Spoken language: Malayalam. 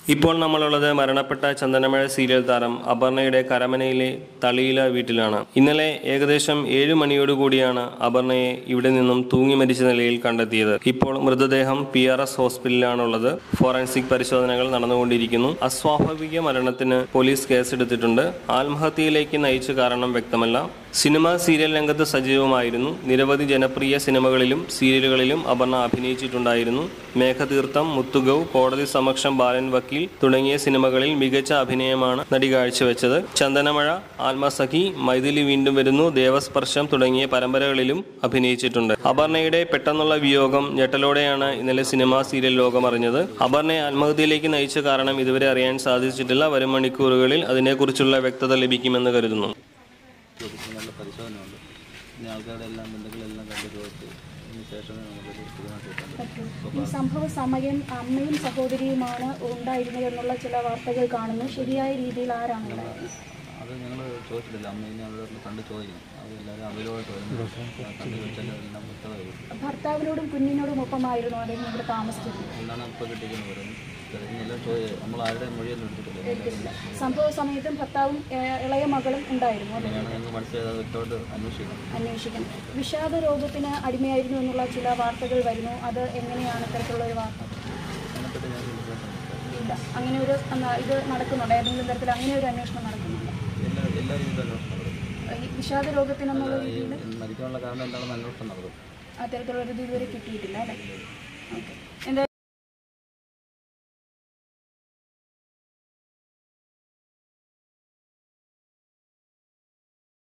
ഇപ്പോൾ നമ്മളുള്ളത് മരണപ്പെട്ട ചന്ദനമഴ സീരിയൽ താരം അപർണയുടെ കരമനയിലെ തളിയില വീട്ടിലാണ് ഇന്നലെ ഏകദേശം ഏഴ് മണിയോടുകൂടിയാണ് അപർണയെ ഇവിടെ നിന്നും തൂങ്ങി മരിച്ച നിലയിൽ കണ്ടെത്തിയത് ഇപ്പോൾ മൃതദേഹം പി ആർ എസ് ഹോസ്പിറ്റലിലാണുള്ളത് ഫോറൻസിക് പരിശോധനകൾ നടന്നുകൊണ്ടിരിക്കുന്നു അസ്വാഭാവിക മരണത്തിന് പോലീസ് കേസെടുത്തിട്ടുണ്ട് ആത്മഹത്യയിലേക്ക് നയിച്ച കാരണം വ്യക്തമല്ല സിനിമ സീരിയൽ രംഗത്ത് സജീവമായിരുന്നു നിരവധി ജനപ്രിയ സിനിമകളിലും സീരിയലുകളിലും അപർണ അഭിനയിച്ചിട്ടുണ്ടായിരുന്നു മേഘതീർത്ഥം മുത്തുഗൗ കോടതി സമക്ഷം ബാലൻ വക്കീൽ തുടങ്ങിയ സിനിമകളിൽ മികച്ച അഭിനയമാണ് നടി കാഴ്ചവെച്ചത് ചന്ദനമഴ ആത്മസഖി മൈഥിലി വീണ്ടും വരുന്നു ദേവസ്പർശം തുടങ്ങിയ പരമ്പരകളിലും അഭിനയിച്ചിട്ടുണ്ട് അപർണയുടെ പെട്ടെന്നുള്ള വിയോഗം ഞെട്ടലോടെയാണ് ഇന്നലെ സിനിമാ സീരിയൽ ലോകം അറിഞ്ഞത് അപർണയെ ആത്മഹത്യയിലേക്ക് നയിച്ച കാരണം ഇതുവരെ അറിയാൻ സാധിച്ചിട്ടില്ല വരും മണിക്കൂറുകളിൽ അതിനെക്കുറിച്ചുള്ള വ്യക്തത ലഭിക്കുമെന്ന് കരുതുന്നു ചോദിച്ചു നല്ല പരിശോധനയുണ്ട് ഇനി ആൾക്കാരുടെ എല്ലാം ബന്ധുക്കളെല്ലാം കണ്ട് ചോദിച്ച് അതിന് ശേഷമേ നമുക്കൊരു തീരുമാനം എടുക്കാൻ പറ്റൂ ഈ സംഭവ സമയം അമ്മയും സഹോദരിയുമാണ് ഉണ്ടായിരുന്നത് എന്നുള്ള ചില വാർത്തകൾ കാണുന്നു ശരിയായ രീതിയിൽ ആരാണ് ഉണ്ടായിരുന്നത് അത് ഞങ്ങൾ ചോദിച്ചിട്ടില്ല അമ്മേനെ അവരോട് കണ്ട് ചോദിക്കും അത് എല്ലാവരും അവരോട് വരുന്നു കണ്ട് ചോദിച്ചാൽ എല്ലാം വ്യക്തത വരും ഭർത്താവിനോടും കുഞ്ഞിനോടും ഒപ്പമായിരുന്നു അദ്ദേഹം ഇവിടെ താമസിച്ചിരുന്നത് എന്നാണ് ഇപ്പോൾ കിട്ടിയിരിക്കുന്നത് പറയുന്നത് എല്ലാം ചോദിച്ചു നമ്മൾ ആരുടെ മൊഴിയൊന്നും എടുത്തിട്ടില്ല എടുത്തിട്ടില്ല സംഭവ സമയത്തും ഭർത്താവും ഏഹ്, ഇളയ മകളും ഉണ്ടായിരുന്നു അല്ലേ അങ്ങനെയാണ് ഞങ്ങൾ മനസ്സിലായത് അത് വ്യക്തമായിട്ട് അന്വേഷിക്കണം അന്വേഷിക്കണം വിഷാദ രോഗത്തിന് അടിമയായിരുന്നു എന്നുള്ള ചില വാർത്തകൾ വരുന്നു അത് എങ്ങനെയാണ് ഇത്തരത്തിലുള്ള ഒരു വാർത്ത അതിനെപ്പറ്റി ഞാൻ കേട്ടിട്ടുണ്ട് ഇല്ല അങ്ങനെ ഒരു എന്നാ, ഇത് നടക്കുന്നുണ്ട് ഏതെങ്കിലും തരത്തിൽ അങ്ങനെ ഒരു അന്വേഷണം നടക്കുന്നുണ്ട് എല്ലാ എല്ലാ രീതിയിലും അന്വേഷണം നടക്കും ഈ വിഷാദ രോഗത്തിനെന്നുള്ള ഈ രീതിയിൽ മരിക്കാനുള്ള കാരണം എന്താണെന്ന് അന്വേഷണം നടക്കും അത്തരത്തിലുള്ള ഒരു ഇത് ഇതുവരെ കിട്ടിയിട്ടില്ല അല്ലേ ഓക്കെ